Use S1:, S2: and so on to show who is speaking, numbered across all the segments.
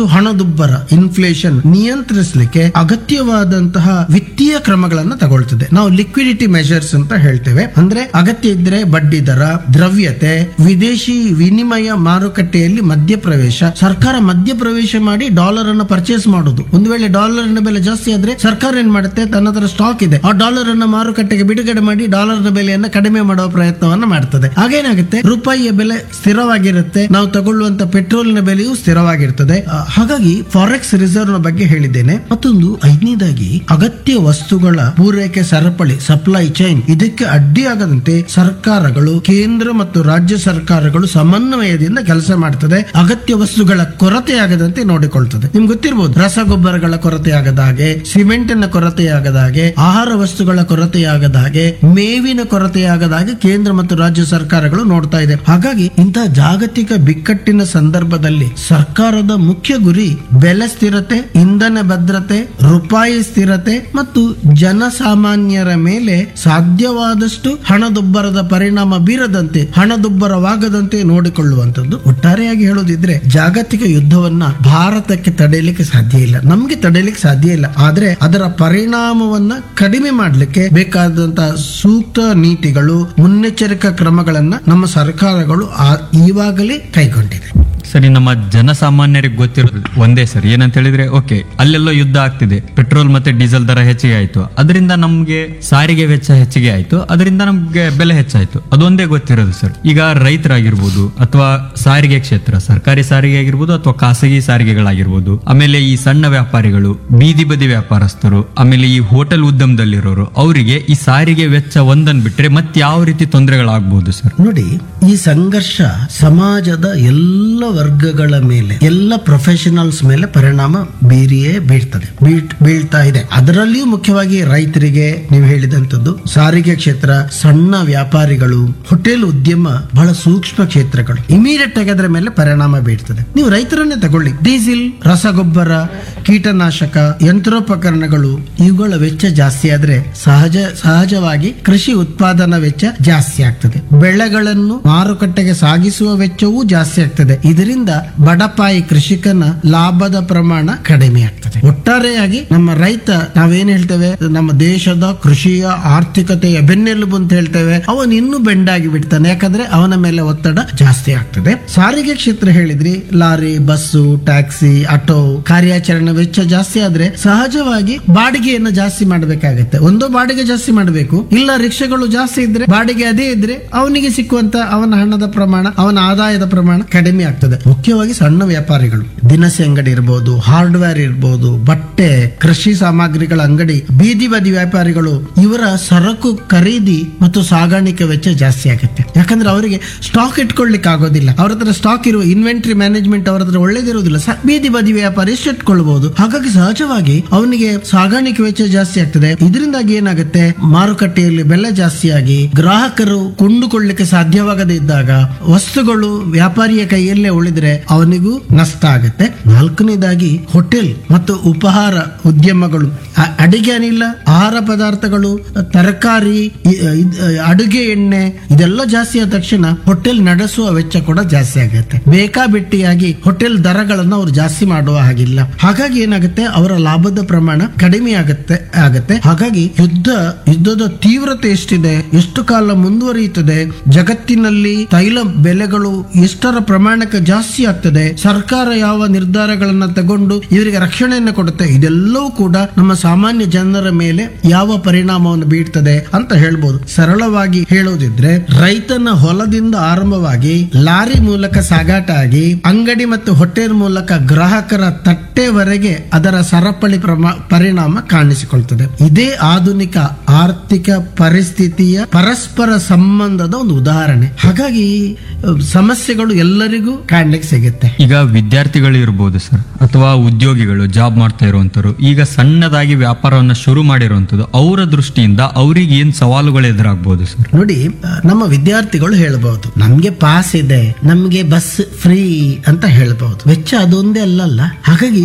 S1: ಮತ್ತು ಹಣದುಬ್ಬರ ಇನ್ಫ್ಲೇಷನ್ ನಿಯಂತ್ರಿಸಲಿಕ್ಕೆ ಅಗತ್ಯವಾದಂತಹ ವಿತ್ತೀಯ ಕ್ರಮಗಳನ್ನ ತಗೊಳ್ತದೆ ನಾವು ಲಿಕ್ವಿಡಿಟಿ ಮೆಷರ್ಸ್ ಅಂತ ಹೇಳ್ತೇವೆ ಅಂದ್ರೆ ಅಗತ್ಯ ಇದ್ರೆ ಬಡ್ಡಿ ದರ ದ್ರವ್ಯತೆ ವಿದೇಶಿ ವಿನಿಮಯ ಮಾರುಕಟ್ಟೆಯಲ್ಲಿ ಮಧ್ಯಪ್ರವೇಶ ಸರ್ಕಾರ ಮಧ್ಯಪ್ರವೇಶ ಮಾಡಿ ಡಾಲರ್ ಅನ್ನು ಪರ್ಚೇಸ್ ಮಾಡುದು ಒಂದು ವೇಳೆ ಡಾಲರ್ ನ ಬೆಲೆ ಜಾಸ್ತಿ ಆದ್ರೆ ಸರ್ಕಾರ ಏನ್ ಮಾಡುತ್ತೆ ತನ್ನ ಹತ್ರ ಸ್ಟಾಕ್ ಇದೆ ಆ ಡಾಲರ್ ಅನ್ನ ಮಾರುಕಟ್ಟೆಗೆ ಬಿಡುಗಡೆ ಮಾಡಿ ಡಾಲರ್ ನ ಬೆಲೆಯನ್ನ ಕಡಿಮೆ ಮಾಡುವ ಪ್ರಯತ್ನವನ್ನ ಮಾಡ್ತದೆ ಹಾಗೇನಾಗುತ್ತೆ ರೂಪಾಯಿಯ ಬೆಲೆ ಸ್ಥಿರವಾಗಿರುತ್ತೆ ನಾವು ತಗೊಳ್ಳುವಂತ ಪೆಟ್ರೋಲ್ ನ ಬೆಲೆಯೂ ಸ್ಥಿರವಾಗಿರ್ತದೆ ಆ, ಹಾಗಾಗಿ ಫಾರೆಕ್ಸ್ ರಿಸರ್ವ್ ನ ಬಗ್ಗೆ ಹೇಳಿದ್ದೇನೆ ಮತ್ತೊಂದು ಐದನೇದಾಗಿ ಅಗತ್ಯ ವಸ್ತುಗಳ ಪೂರೈಕೆ ಸರಪಳಿ ಸಪ್ಲೈ ಚೈನ್ ಇದಕ್ಕೆ ಅಡ್ಡಿಯಾಗದಂತೆ ಸರ್ಕಾರಗಳು ಕೇಂದ್ರ ಮತ್ತು ರಾಜ್ಯ ಸರ್ಕಾರಗಳು ಸಮನ್ವಯದಿಂದ ಕೆಲಸ ಮಾಡ್ತದೆ ಅಗತ್ಯ ವಸ್ತುಗಳ ಕೊರತೆ ಆಗದಂತೆ ನೋಡಿಕೊಳ್ತದೆ ನಿಮ್ಗೆ ಗೊತ್ತಿರಬಹುದು ರಸಗೊಬ್ಬರಗಳ ಕೊರತೆ ಆಗದ ಹಾಗೆ ಸಿಮೆಂಟಿನ ಕೊರತೆ ಆಗದ ಹಾಗೆ ಆಹಾರ ವಸ್ತುಗಳ ಕೊರತೆ ಆಗದ ಹಾಗೆ ಮೇವಿನ ಕೊರತೆ ಆಗದ ಹಾಗೆ ಕೇಂದ್ರ ಮತ್ತು ರಾಜ್ಯ ಸರ್ಕಾರಗಳು ನೋಡ್ತಾ ಇದೆ ಹಾಗಾಗಿ ಇಂತಹ ಜಾಗತಿಕ ಬಿಕ್ಕಟ್ಟಿನ ಸಂದರ್ಭದಲ್ಲಿ ಸರ್ಕಾರದ ಮುಖ್ಯ ಗುರಿ ಬೆಲೆ ಸ್ಥಿರತೆ ಇಂಧನ ಭದ್ರತೆ ರೂಪಾಯಿ ಸ್ಥಿರತೆ ಮತ್ತು ಜನಸಾಮಾನ್ಯರ ಮೇಲೆ ಸಾಧ್ಯವಾದಷ್ಟು ಹಣದುಬ್ಬರದ ಪರಿಣಾಮ ಬೀರದಂತೆ ಹಣದುಬ್ಬರವಾಗದಂತೆ ನೋಡಿಕೊಳ್ಳುವಂತದ್ದು ಒಟ್ಟಾರೆಯಾಗಿ ಹೇಳೋದಿದ್ರೆ ಜಾಗತಿಕ ಯುದ್ಧವನ್ನ ಭಾರತಕ್ಕೆ ತಡೆಯಲಿಕ್ಕೆ ಸಾಧ್ಯ ಇಲ್ಲ ನಮ್ಗೆ ತಡೆಯಲಿಕ್ಕೆ ಸಾಧ್ಯ ಇಲ್ಲ ಆದ್ರೆ ಅದರ ಪರಿಣಾಮವನ್ನ ಕಡಿಮೆ ಮಾಡಲಿಕ್ಕೆ ಬೇಕಾದಂತಹ ಸೂಕ್ತ ನೀತಿಗಳು ಮುನ್ನೆಚ್ಚರಿಕಾ ಕ್ರಮಗಳನ್ನ ನಮ್ಮ ಸರ್ಕಾರಗಳು ಆ- ಈವಾಗಲೇ ಕೈಗೊಂಡಿದೆ
S2: ಸರಿ ನಮ್ಮ ಜನಸಾಮಾನ್ಯರಿಗೆ ಗೊತ್ತಿರೋದು ಒಂದೇ ಸರ್ ಏನಂತ ಹೇಳಿದ್ರೆ ಓಕೆ ಅಲ್ಲೆಲ್ಲೋ ಯುದ್ಧ ಆಗ್ತಿದೆ ಪೆಟ್ರೋಲ್ ಮತ್ತೆ ಡೀಸೆಲ್ ದರ ಹೆಚ್ಚಿಗೆ ಆಯ್ತು ಅದರಿಂದ ನಮ್ಗೆ ಸಾರಿಗೆ ವೆಚ್ಚ ಹೆಚ್ಚಿಗೆ ಆಯ್ತು ಅದರಿಂದ ನಮ್ಗೆ ಬೆಲೆ ಹೆಚ್ಚಾಯ್ತು ಅದೊಂದೇ ಗೊತ್ತಿರೋದು ಸರ್ ಈಗ ರೈತರಾಗಿರ್ಬೋದು ಅಥವಾ ಸಾರಿಗೆ ಕ್ಷೇತ್ರ ಸರ್ಕಾರಿ ಸಾರಿಗೆ ಆಗಿರ್ಬೋದು ಅಥವಾ ಖಾಸಗಿ ಸಾರಿಗೆಗಳಾಗಿರ್ಬೋದು ಆಮೇಲೆ ಈ ಸಣ್ಣ ವ್ಯಾಪಾರಿಗಳು ಬೀದಿ ಬದಿ ವ್ಯಾಪಾರಸ್ಥರು ಆಮೇಲೆ ಈ ಹೋಟೆಲ್ ಉದ್ಯಮದಲ್ಲಿರೋರು ಅವರಿಗೆ ಈ ಸಾರಿಗೆ ವೆಚ್ಚ ಒಂದನ್ ಬಿಟ್ರೆ ಮತ್ತೆ ಯಾವ ರೀತಿ ತೊಂದರೆಗಳಾಗಬಹುದು ಸರ್
S1: ನೋಡಿ ಈ ಸಂಘರ್ಷ ಸಮಾಜದ ಎಲ್ಲ ವರ್ಗಗಳ ಮೇಲೆ ಎಲ್ಲ ಪ್ರೊಫೆಷನಲ್ಸ್ ಮೇಲೆ ಪರಿಣಾಮ ಬೀರಿಯೇ ಬೀಳ್ತದೆ ಬೀಳ್- ಬೀಳ್ತಾ ಇದೆ ಅದರಲ್ಲಿಯೂ ಮುಖ್ಯವಾಗಿ ರೈತರಿಗೆ ನೀವು ಹೇಳಿದಂಥದ್ದು ಸಾರಿಗೆ ಕ್ಷೇತ್ರ ಸಣ್ಣ ವ್ಯಾಪಾರಿಗಳು ಹೋಟೆಲ್ ಉದ್ಯಮ ಬಹಳ ಸೂಕ್ಷ್ಮ ಕ್ಷೇತ್ರಗಳು ಇಮಿಡಿಯೇಟ್ ಆಗಿ ಅದರ ಮೇಲೆ ಪರಿಣಾಮ ಬೀಳ್ತದೆ ನೀವು ರೈತರನ್ನೇ ತಗೊಳ್ಳಿ ಡೀಸೆಲ್ ರಸಗೊಬ್ಬರ ಕೀಟನಾಶಕ ಯಂತ್ರೋಪಕರಣಗಳು ಇವುಗಳ ವೆಚ್ಚ ಜಾಸ್ತಿ ಆದ್ರೆ ಸಹಜ ಸಹಜವಾಗಿ ಕೃಷಿ ಉತ್ಪಾದನಾ ವೆಚ್ಚ ಜಾಸ್ತಿ ಆಗ್ತದೆ ಬೆಳೆಗಳನ್ನು ಮಾರುಕಟ್ಟೆಗೆ ಸಾಗಿಸುವ ವೆಚ್ಚವೂ ಜಾಸ್ತಿ ಆಗ್ತದೆ ಇದರಿಂದ ಬಡಪಾಯಿ ಕೃಷಿಕನ ಲಾಭದ ಪ್ರಮಾಣ ಕಡಿಮೆ ಆಗ್ತದೆ ಒಟ್ಟಾರೆಯಾಗಿ ನಮ್ಮ ರೈತ ನಾವೇನ್ ಹೇಳ್ತೇವೆ ನಮ್ಮ ದೇಶದ ಕೃಷಿಯ ಆರ್ಥಿಕತೆಯ ಬೆನ್ನೆಲುಬು ಅಂತ ಹೇಳ್ತೇವೆ ಅವನು ಇನ್ನೂ ಬೆಂಡಾಗಿ ಬಿಡ್ತಾನೆ ಯಾಕಂದ್ರೆ ಅವನ ಮೇಲೆ ಒತ್ತಡ ಜಾಸ್ತಿ ಆಗ್ತದೆ ಸಾರಿಗೆ ಕ್ಷೇತ್ರ ಹೇಳಿದ್ರಿ ಲಾರಿ ಬಸ್ಸು ಟ್ಯಾಕ್ಸಿ ಆಟೋ ಕಾರ್ಯಾಚರಣೆ ವೆಚ್ಚ ಜಾಸ್ತಿ ಆದ್ರೆ ಸಹಜವಾಗಿ ಬಾಡಿಗೆಯನ್ನು ಜಾಸ್ತಿ ಮಾಡಬೇಕಾಗತ್ತೆ ಒಂದು ಬಾಡಿಗೆ ಜಾಸ್ತಿ ಮಾಡಬೇಕು ಇಲ್ಲ ರಿಕ್ಷಾಗಳು ಜಾಸ್ತಿ ಇದ್ರೆ ಬಾಡಿಗೆ ಅದೇ ಇದ್ರೆ ಅವನಿಗೆ ಸಿಕ್ಕುವಂತ ಅವನ ಹಣದ ಪ್ರಮಾಣ ಅವನ ಆದಾಯದ ಪ್ರಮಾಣ ಕಡಿಮೆ ಆಗ್ತದೆ ಮುಖ್ಯವಾಗಿ ಸಣ್ಣ ವ್ಯಾಪಾರಿಗಳು ದಿನಸಿ ಅಂಗಡಿ ಇರಬಹುದು ಹಾರ್ಡ್ವೇರ್ ಇರಬಹುದು ಬಟ್ಟೆ ಕೃಷಿ ಸಾಮಗ್ರಿಗಳ ಅಂಗಡಿ ಬೀದಿ ಬದಿ ವ್ಯಾಪಾರಿಗಳು ಇವರ ಸರಕು ಖರೀದಿ ಮತ್ತು ಸಾಗಾಣಿಕೆ ವೆಚ್ಚ ಜಾಸ್ತಿ ಆಗುತ್ತೆ ಯಾಕಂದ್ರೆ ಅವರಿಗೆ ಸ್ಟಾಕ್ ಇಟ್ಕೊಳ್ಳಿಕ್ಕೆ ಆಗೋದಿಲ್ಲ ಅವ್ರ ಹತ್ರ ಸ್ಟಾಕ್ ಇರುವ ಇನ್ವೆಂಟರಿ ಮ್ಯಾನೇಜ್ಮೆಂಟ್ ಅವ್ರ ಹತ್ರ ಒಳ್ಳೇದಿರುವುದಿಲ್ಲ ಸ- ಬೀದಿ ಬದಿ ವ್ಯಾಪಾರಿ ಎಷ್ಟು ಇಟ್ಕೊಳ್ಬಹುದು ಹಾಗಾಗಿ ಸಹಜವಾಗಿ ಅವನಿಗೆ ಸಾಗಾಣಿಕೆ ವೆಚ್ಚ ಜಾಸ್ತಿ ಆಗ್ತದೆ ಇದರಿಂದಾಗಿ ಏನಾಗುತ್ತೆ ಮಾರುಕಟ್ಟೆಯಲ್ಲಿ ಬೆಲೆ ಜಾಸ್ತಿಯಾಗಿ ಗ್ರಾಹಕರು ಕೊಂಡುಕೊಳ್ಳಿಕ್ಕೆ ಸಾಧ್ಯವಾಗದೇ ಇದ್ದಾಗ ವಸ್ತುಗಳು ವ್ಯಾಪಾರಿಯ ಕೈಯಲ್ಲೇ ಉಳಿದ್ರೆ ಅವನಿಗೂ ನಷ್ಟ ಆಗುತ್ತೆ ನಾಲ್ಕನೇದಾಗಿ ಹೋಟೆಲ್ ಮತ್ತು ಉಪಹಾರ ಉದ್ಯಮಗಳು ಅ- ಅಡಿಗೆ ಅನಿಲ ಆಹಾರ ಪದಾರ್ಥಗಳು ತರಕಾರಿ ಇ- ಇದ್- ಅಡುಗೆ ಎಣ್ಣೆ ಇದೆಲ್ಲ ಜಾಸ್ತಿ ಆದ ತಕ್ಷಣ ಹೋಟೆಲ್ ನಡೆಸುವ ವೆಚ್ಚ ಕೂಡ ಜಾಸ್ತಿ ಆಗುತ್ತೆ ಬೇಕಾಬಿಟ್ಟಿಯಾಗಿ ಹೋಟೆಲ್ ದರಗಳನ್ನು ಅವರು ಜಾಸ್ತಿ ಮಾಡುವ ಹಾಗಿಲ್ಲ ಹಾಗಾಗಿ ಏನಾಗುತ್ತೆ ಅವರ ಲಾಭದ ಪ್ರಮಾಣ ಕಡಿಮೆ ಆಗುತ್ತೆ ಆಗತ್ತೆ ಹಾಗಾಗಿ ಯುದ್ಧ ಯುದ್ಧದ ತೀವ್ರತೆ ಎಷ್ಟಿದೆ ಎಷ್ಟು ಕಾಲ ಮುಂದುವರಿಯುತ್ತದೆ ಜಗತ್ತಿನಲ್ಲಿ ತೈಲ ಬೆಲೆಗಳು ಎಷ್ಟರ ಪ್ರಮಾಣಕ್ಕೆ ಜಾಸ್ತಿ ಆಗ್ತದೆ ಸರ್ಕಾರ ಯಾವ ನಿರ್ಧಾರಗಳನ್ನ ತಗೊಂಡು ಇವರಿಗೆ ರಕ್ಷಣೆಯನ್ನು ಕೊಡುತ್ತೆ ಇದೆಲ್ಲವೂ ಕೂಡ ನಮ್ಮ ಸಾಮಾನ್ಯ ಜನರ ಮೇಲೆ ಯಾವ ಪರಿಣಾಮವನ್ನು ಬೀಳ್ತದೆ ಅಂತ ಹೇಳ್ಬೋದು ಸರಳವಾಗಿ ಹೇಳೋದಿದ್ರೆ ರೈತನ ಹೊಲದಿಂದ ಆರಂಭವಾಗಿ ಲಾರಿ ಮೂಲಕ ಸಾಗಾಟ ಆಗಿ ಅಂಗಡಿ ಮತ್ತು ಹೋಟೆಲ್ ಮೂಲಕ ಗ್ರಾಹಕರ ತಟ್ಟೆವರೆಗೆ ಅದರ ಸರಪಳಿ ಪ್ರಮಾ- ಪರಿಣಾಮ ಕಾಣಿಸಿಕೊಳ್ತದೆ ಇದೇ ಆಧುನಿಕ ಆರ್ಥಿಕ ಪರಿಸ್ಥಿತಿಯ ಪರಸ್ಪರ ಸಂಬಂಧದ ಒಂದು ಉದಾಹರಣೆ ಹಾಗಾಗಿ ಅಹ್, ಸಮಸ್ಯೆಗಳು ಎಲ್ಲರಿಗೂ ಕಾಣ್ಲಿಕ್ಕೆ ಸಿಗುತ್ತೆ
S2: ಈಗ ವಿದ್ಯಾರ್ಥಿಗಳು ಇರ್ಬೋದು ಸರ್ ಅಥವಾ ಉದ್ಯೋಗಿಗಳು ಜಾಬ್ ಮಾಡ್ತಾ ಇರುವಂತರು ಈಗ ಸಣ್ಣದಾಗಿ ವ್ಯಾಪಾರವನ್ನ ಶುರು ಮಾಡಿರುವಂತದ್ದು ಅವರ ದೃಷ್ಟಿಯಿಂದ ಅವ್ರಿಗೆ ಏನ್ ಸವಾಲುಗಳು ಎದುರಾಗ್ಬೋದು ಸರ್
S1: ನೋಡಿ ಅಹ್, ನಮ್ಮ ವಿದ್ಯಾರ್ಥಿಗಳು ಹೇಳ್ಬಹುದು ನಮ್ಗೆ ಪಾಸ್ ಇದೆ ನಮ್ಗೆ ಬಸ್ ಫ್ರೀ ಅಂತ ಹೇಳ್ಬಹುದು ವೆಚ್ಚ ಅದೊಂದೇ ಅಲ್ಲಲ್ಲ ಹಾಗಾಗಿ ವಿದ್ಯಾರ್ಥಿ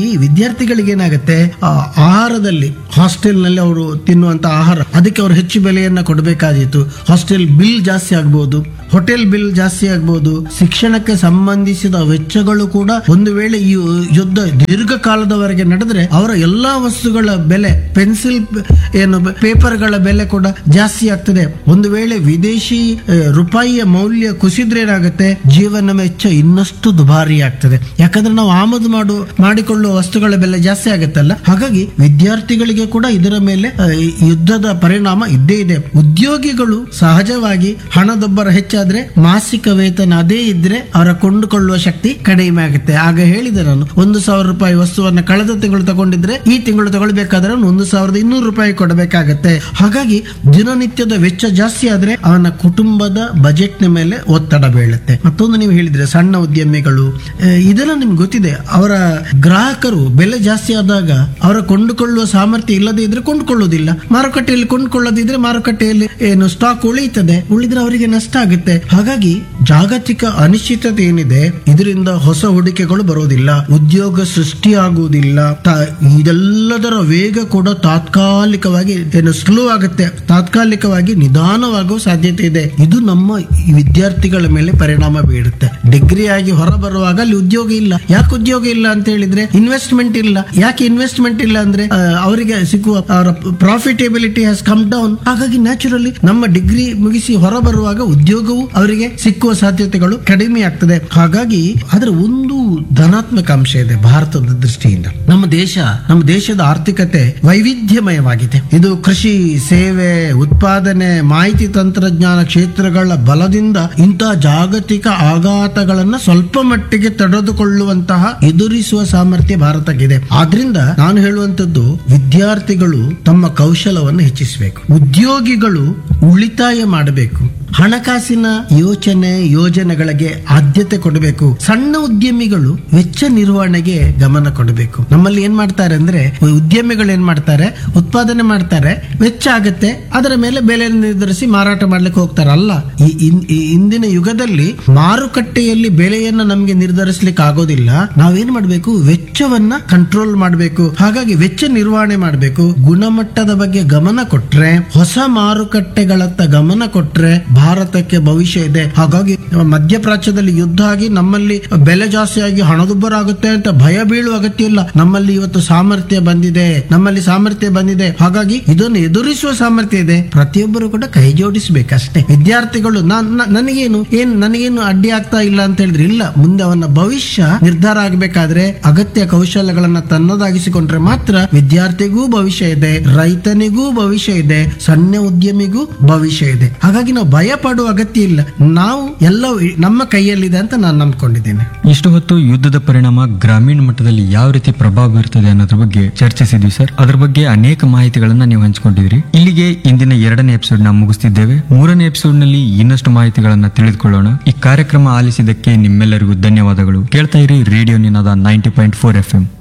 S1: ವಿದ್ಯಾರ್ಥಿಗಳಿಗೆ ಏನಾಗುತ್ತೆ ಆ ಆಹಾರದಲ್ಲಿ ಹಾಸ್ಟೆಲ್ ನಲ್ಲಿ ಅವರು ತಿನ್ನುವಂತ ಆಹಾರ ಅದಕ್ಕೆ ಅವರು ಹೆಚ್ಚು ಬೆಲೆಯನ್ನ ಕೊಡಬೇಕಾದೀತು ಹಾಸ್ಟೆಲ್ ಬಿಲ್ ಜಾಸ್ತಿ ಆಗ್ಬೋದು ಹೋಟೆಲ್ ಬಿಲ್ ಜಾಸ್ತಿ ಆಗ್ಬೋದು ಶಿಕ್ಷಣಕ್ಕೆ ಸಂಬಂಧಿಸಿದ ವೆಚ್ಚಗಳು ಕೂಡ ಒಂದು ವೇಳೆ ಈ ಯುದ್ಧ ದೀರ್ಘಕಾಲದವರೆಗೆ ನಡೆದ್ರೆ ಅವರ ಎಲ್ಲಾ ವಸ್ತುಗಳ ಬೆಲೆ ಪೆನ್ಸಿಲ್ ಏನು ಪೇಪರ್ಗಳ ಬೆಲೆ ಕೂಡ ಜಾಸ್ತಿ ಆಗ್ತದೆ ಒಂದು ವೇಳೆ ವಿದೇಶಿ ಆ, ರೂಪಾಯಿಯ ಮೌಲ್ಯ ಕುಸಿದ್ರೆ ಏನಾಗುತ್ತೆ ಜೀವನ ವೆಚ್ಚ ಇನ್ನಷ್ಟು ದುಬಾರಿ ಆಗ್ತದೆ ಯಾಕಂದ್ರೆ ನಾವು ಆಮದು ಮಾಡು ಮಾಡಿಕೊಳ್ಳುವ ವಸ್ತುಗಳ ಬೆಲೆ ಜಾಸ್ತಿ ಆಗುತ್ತಲ್ಲ ಹಾಗಾಗಿ ವಿದ್ಯಾರ್ಥಿಗಳಿಗೆ ಕೂಡ ಇದರ ಮೇಲೆ ಆ, ಈ ಯುದ್ಧದ ಪರಿಣಾಮ ಇದ್ದೇ ಇದೆ ಉದ್ಯೋಗಿಗಳು ಸಹಜವಾಗಿ ಹಣದೊಬ್ಬರ ಹೆಚ್ಚಾದ್ರೆ ಮಾಸಿಕ ವೇತನ ಅದೇ ಇದ್ರೆ ಅವರ ಕೊಂಡುಕೊಳ್ಳುವ ಶಕ್ತಿ ಕಡಿಮೆ ಆಗುತ್ತೆ ಆಗ ಹೇಳಿದೆ ನಾನು ಒಂದು ಸಾವಿರ ರೂಪಾಯಿ ವಸ್ತುವನ್ನ ಕಳೆದ ತಿಂಗಳು ತಗೊಂಡಿದ್ರೆ ಈ ತಿಂಗಳು ತಗೊಳ್ಬೇಕಾದ್ರೆ ಅವ್ನು ಒಂದು ಸಾವಿರದ ಇನ್ನೂರು ರೂಪಾಯಿ ಕೊಡಬೇಕಾಗತ್ತೆ ಹಾಗಾಗಿ ದಿನನಿತ್ಯದ ವೆಚ್ಚ ಜಾಸ್ತಿ ಆದ್ರೆ ಅವನ ಕುಟುಂಬದ ಬಜೆಟ್ ನ ಮೇಲೆ ಒತ್ತಡ ಬೀಳುತ್ತೆ ಮತ್ತೊಂದು ನೀವು ಹೇಳಿದ್ರೆ ಸಣ್ಣ ಉದ್ಯಮಿಗಳು ಆ, ಇದೆಲ್ಲ ನಿಮ್ಗೆ ಗೊತ್ತಿದೆ ಅವರ ಗ್ರಾಹಕರು ಬೆಲೆ ಜಾಸ್ತಿ ಆದಾಗ ಅವರ ಕೊಂಡುಕೊಳ್ಳುವ ಸಾಮರ್ಥ್ಯ ಇಲ್ಲದೆ ಇದ್ರೆ ಕೊಂಡುಕೊಳ್ಳುವುದಿಲ್ಲ ಮಾರುಕಟ್ಟೆಯಲ್ಲಿ ಕೊಂಡುಕೊಳ್ಳದಿದ್ರೆ ಮಾರುಕಟ್ಟೆಯಲ್ಲಿ ಏನು ಸ್ಟಾಕ್ ಉಳಿಯುತ್ತದೆ ಉಳಿದ್ರೆ ಅವರಿಗೆ ನಷ್ಟ ಆಗುತ್ತೆ ಹಾಗಾಗಿ ಜಾಗತಿಕ ಅನಿಶ್ಚಿತತೆ ಏನಿದೆ ಇದರಿಂದ ಹೊಸ ಹೂಡಿಕೆಗಳು ಬರೋದಿಲ್ಲ ಉದ್ಯೋಗ ಸೃಷ್ಟಿಯಾಗುವುದಿಲ್ಲ ತ- ಇದೆಲ್ಲದರ ವೇಗ ಕೂಡ ತಾತ್ಕಾಲಿಕವಾಗಿ ಏನು ಸ್ಲೋ ಆಗುತ್ತೆ ತಾತ್ಕಾಲಿಕವಾಗಿ ನಿಧಾನವಾಗುವ ಸಾಧ್ಯತೆ ಇದೆ ಇದು ನಮ್ಮ ಈ ವಿದ್ಯಾರ್ಥಿಗಳ ಮೇಲೆ ಪರಿಣಾಮ ಬೀರುತ್ತೆ ಡಿಗ್ರಿ ಆಗಿ ಹೊರ ಬರುವಾಗ ಅಲ್ಲಿ ಉದ್ಯೋಗ ಇಲ್ಲ ಯಾಕೆ ಉದ್ಯೋಗ ಇಲ್ಲ ಅಂತ ಹೇಳಿದ್ರೆ ಇನ್ವೆಸ್ಟ್ಮೆಂಟ್ ಇಲ್ಲ ಯಾಕೆ ಇನ್ವೆಸ್ಟ್ಮೆಂಟ್ ಇಲ್ಲ ಅಂದ್ರೆ ಆ, ಅವರಿಗೆ ಸಿಗುವ ಅವರ ಪ್ರಾಫಿಟೇಬಿಲಿಟಿ ಹ್ಯಾಸ್ ಕಮ್ ಡೌನ್ ಹಾಗಾಗಿ ನ್ಯಾಚುರಲಿ ನಮ್ಮ ಡಿಗ್ರಿ ಮುಗಿಸಿ ಹೊರ ಬರುವಾಗ ಉದ್ಯೋಗವು ಅವರಿಗೆ ಸಿಕ್ಕುವ ಸಾಧ್ಯತೆಗಳು ಕಡಿಮೆ ಆಗ್ತದೆ ಹಾಗಾಗಿ ಅದರ ಒಂದು ಧನಾತ್ಮಕ ಅಂಶ ಇದೆ ಭಾರತದ ದೃಷ್ಟಿಯಿಂದ ನಮ್ಮ ದೇಶ ನಮ್ಮ ದೇಶದ ಆರ್ಥಿಕತೆ ವೈವಿಧ್ಯಮಯವಾಗಿದೆ ಇದು ಕೃಷಿ ಸೇವೆ ಉತ್ಪಾದನೆ ಮಾಹಿತಿ ತಂತ್ರಜ್ಞಾನ ಕ್ಷೇತ್ರಗಳ ಬಲದಿಂದ ಇಂತಹ ಜಾಗತಿಕ ಆಘಾತಗಳನ್ನ ಸ್ವಲ್ಪ ಮಟ್ಟಿಗೆ ತಡೆದುಕೊಳ್ಳುವಂತಹ ಎದುರಿಸುವ ಸಾಮರ್ಥ್ಯ ಭಾರತಕ್ಕಿದೆ ಆದ್ರಿಂದ ನಾನು ಹೇಳುವಂತದ್ದು ವಿದ್ಯಾರ್ಥಿಗಳು ತಮ್ಮ ಕೌಶಲವನ್ನು ಹೆಚ್ಚಿಸಬೇಕು ಉದ್ಯೋಗಿಗಳು ಉಳಿತಾಯ ಮಾಡಬೇಕು ಹಣಕಾಸಿನ ಯೋಚನೆ ಯೋಜನೆಗಳಿಗೆ ಆದ್ಯತೆ ಕೊಡಬೇಕು ಸಣ್ಣ ಉದ್ಯಮಿಗಳು ವೆಚ್ಚ ನಿರ್ವಹಣೆಗೆ ಗಮನ ಕೊಡಬೇಕು ನಮ್ಮಲ್ಲಿ ಏನ್ ಮಾಡ್ತಾರೆ ಅಂದ್ರೆ ಉದ್ಯಮಿಗಳು ಏನ್ ಮಾಡ್ತಾರೆ ಉತ್ಪಾದನೆ ಮಾಡ್ತಾರೆ ವೆಚ್ಚ ಆಗುತ್ತೆ ಅದರ ಮೇಲೆ ಬೆಲೆ ನಿರ್ಧರಿಸಿ ಮಾರಾಟ ಮಾಡ್ಲಿಕ್ಕೆ ಹೋಗ್ತಾರೆ ಅಲ್ಲ ಈ ಇನ್- ಈ ಇಂದಿನ ಯುಗದಲ್ಲಿ ಮಾರುಕಟ್ಟೆಯಲ್ಲಿ ಬೆಲೆಯನ್ನ ನಮ್ಗೆ ನಿರ್ಧರಿಸ್ಲಿಕ್ಕೆ ಆಗೋದಿಲ್ಲ ನಾವೇನ್ ಮಾಡ್ಬೇಕು ವೆಚ್ಚವನ್ನ ಕಂಟ್ರೋಲ್ ಮಾಡಬೇಕು ಹಾಗಾಗಿ ವೆಚ್ಚ ನಿರ್ವಹಣೆ ಮಾಡಬೇಕು ಗುಣಮಟ್ಟದ ಬಗ್ಗೆ ಗಮನ ಕೊಟ್ರೆ ಹೊಸ ಮಾರುಕಟ್ಟೆಗಳತ್ತ ಗಮನ ಕೊಟ್ರೆ ಭಾರತಕ್ಕೆ ಭವಿಷ್ಯ ಇದೆ ಹಾಗಾಗಿ ಮಧ್ಯಪ್ರಾಚ್ಯದಲ್ಲಿ ಯುದ್ಧ ಆಗಿ ನಮ್ಮಲ್ಲಿ ಬೆಲೆ ಜಾಸ್ತಿ ಆಗಿ ಹಣದುಬ್ಬರ ಆಗುತ್ತೆ ಅಂತ ಭಯ ಬೀಳುವ ಅಗತ್ಯ ಇಲ್ಲ ನಮ್ಮಲ್ಲಿ ಇವತ್ತು ಸಾಮರ್ಥ್ಯ ಬಂದಿದೆ ನಮ್ಮಲ್ಲಿ ಸಾಮರ್ಥ್ಯ ಬಂದಿದೆ ಹಾಗಾಗಿ ಇದನ್ನು ಎದುರಿಸುವ ಸಾಮರ್ಥ್ಯ ಇದೆ ಪ್ರತಿಯೊಬ್ಬರು ಕೂಡ ಕೈ ಜೋಡಿಸಬೇಕಷ್ಟೇ ವಿದ್ಯಾರ್ಥಿಗಳು ನಾನ್- ನ- ನನಗೇನು ಏನ್ ನನಗೇನು ಅಡ್ಡಿ ಆಗ್ತಾ ಇಲ್ಲ ಅಂತ ಹೇಳಿದ್ರೆ ಇಲ್ಲ ಮುಂದೆ ಅವನ ಭವಿಷ್ಯ ನಿರ್ಧಾರ ಆಗಬೇಕಾದ್ರೆ ಅಗತ್ಯ ಕೌಶಲ್ಯಗಳನ್ನ ತನ್ನದಾಗಿಸಿಕೊಂಡ್ರೆ ಮಾತ್ರ ವಿದ್ಯಾರ್ಥಿಗೂ ಭವಿಷ್ಯ ಇದೆ ರೈತನಿಗೂ ಭವಿಷ್ಯ ಇದೆ ಸಣ್ಣ ಉದ್ಯಮಿಗೂ ಭವಿಷ್ಯ ಇದೆ ಹಾಗಾಗಿ ನಾವು ಭಯ ಪಡುವ ಅಗತ್ಯ ಇಲ್ಲ ನಾವು ಎಲ್ಲ ನಮ್ಮ ಕೈಯಲ್ಲಿದೆ ಅಂತ ನಾನು ನಂಬ್ಕೊಂಡಿದ್ದೇನೆ
S2: ಇಷ್ಟು ಹೊತ್ತು ಯುದ್ಧದ ಪರಿಣಾಮ ಗ್ರಾಮೀಣ ಮಟ್ಟದಲ್ಲಿ ಯಾವ ರೀತಿ ಪ್ರಭಾವ ಬೀರ್ತದೆ ಅನ್ನೋದ್ರ ಬಗ್ಗೆ ಚರ್ಚಿಸಿದ್ವಿ ಸರ್ ಅದ್ರ ಬಗ್ಗೆ ಅನೇಕ ಮಾಹಿತಿಗಳನ್ನ ನೀವು ಹಂಚಿಕೊಂಡಿದ್ರಿ ಇಲ್ಲಿಗೆ ಇಂದಿನ ಎರಡನೇ ಎಪಿಸೋಡ್ ನ ಮುಗಿಸ್ತಿದ್ದೇವೆ ಮೂರನೇ ಎಪಿಸೋಡ್ ನಲ್ಲಿ ಇನ್ನಷ್ಟು ಮಾಹಿತಿಗಳನ್ನ ತಿಳಿದುಕೊಳ್ಳೋಣ ಈ ಕಾರ್ಯಕ್ರಮ ಆಲಿಸಿದ್ದಕ್ಕೆ ನಿಮ್ಮೆಲ್ಲರಿಗೂ ಧನ್ಯವಾದಗಳು ಕೇಳ್ತಾ ಇರಿ radio Ninaada ninety point four F M